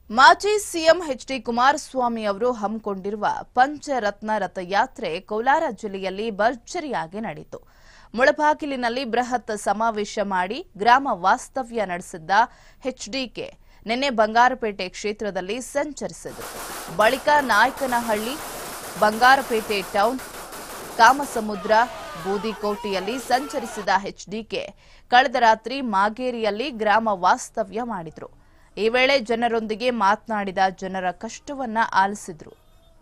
ಮಾಜಿ CM H D Kumaraswamy ಅವರು ಹಮ್ಮಿಕೊಂಡಿರುವ ಪಂಚರತ್ನ ರಥಯಾತ್ರೆ ಕೋಲಾರ ಜಿಲ್ಲೆಯಲ್ಲಿ ಭರ್ಜರಿಯಾಗಿ ನಡೆಯಿತು ಮುಳಬಾಗಿಲಿನಲ್ಲಿ ಬೃಹತ್ ಸಮಾವೇಶ ಮಾಡಿ ಗ್ರಾಮ ವಾಸ್ತವ್ಯ ನಡೆಸಿದ್ದ ಎಚ್ಡಿಕೆ ನಿನ್ನೆ ಬಂಗಾರಪೇಟೆ ಕ್ಷೇತ್ರದಲ್ಲಿ ಸಂಚರಿಸಿದರು ಬಳಿಕ ನಾಯಕನಹಳ್ಳಿ ಬಂಗಾರಪೇಟೆ ಟೌನ್ ಕಾಮಸಮುದ್ರ ಬೂದಿಕೋಟೆಯಲ್ಲಿ ಸಂಚರಿಸಿದ ಎಚ್ಡಿಕೆ ಕಳೆದ ರಾತ್ರಿ ಮಾಗೇರಿಯಲ್ಲಿ ಗ್ರಾಮ ವಾಸ್ತವ್ಯ ಮಾಡಿದ್ರು ಈ ವೇಳೆ ಜನರೊಂದಿಗೆ ಮಾತನಾಡಿದ ಜನರ ಕಷ್ಟವನ್ನ ಆಲಿಸಿದ್ರು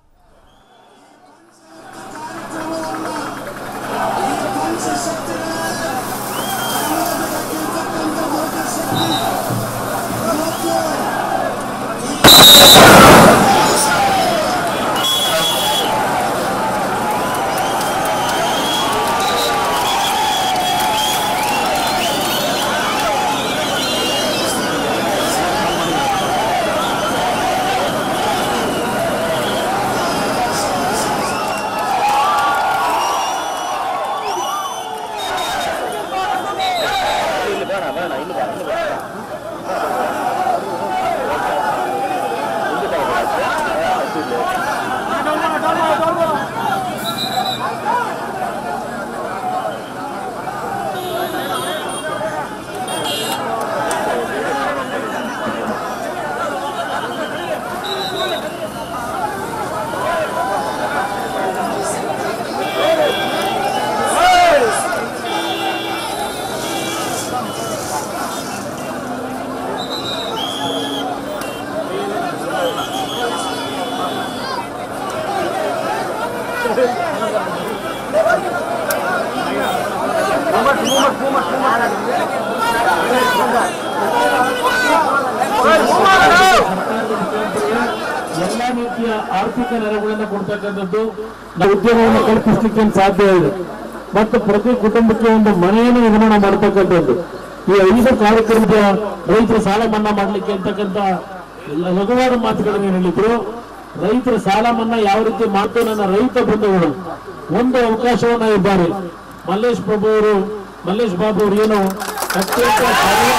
ಎಲ್ಲ ರೀತಿಯ ಆರ್ಥಿಕ ನೆರವುಗಳನ್ನು ಕೊಡ್ತಕ್ಕಂಥದ್ದು ನಾವು ಉದ್ಯೋಗವನ್ನು ಕಲ್ಪಿಸಲಿಕ್ಕೆ ಸಾಧ್ಯ ಇದೆ ಮತ್ತು ಪ್ರತಿ ಕುಟುಂಬಕ್ಕೆ ಒಂದು ಮನೆಯನ್ನು ನಿರ್ಮಾಣ ಮಾಡತಕ್ಕಂಥದ್ದು ಈ ಐದು ಕಾರ್ಯಕ್ರಮದ ರೈತರ ಸಾಲ ಮನ್ನಾ ಮಾಡಲಿಕ್ಕೆ ಅಂತಕ್ಕಂಥ ಲಘುವಾದ ಮಾತುಗಳನ್ನು ಹೇಳಿದ್ರು ರೈತರ ಸಾಲ ಮನ್ನಾ ಯಾವ ರೀತಿ ಮಾಡ್ತು ನನ್ನ ರೈತ ಬಂಧುಗಳು ಒಂದು ಅವಕಾಶವನ್ನ ಇದ್ದಾರೆ ಮಲ್ಲೇಶ್ ಪ್ರಭು ಅವರು ಮಲ್ಲೇಶ್ ಬಾಬು ಅವರು ಏನು ಅತ್ಯಂತ ಸರಳ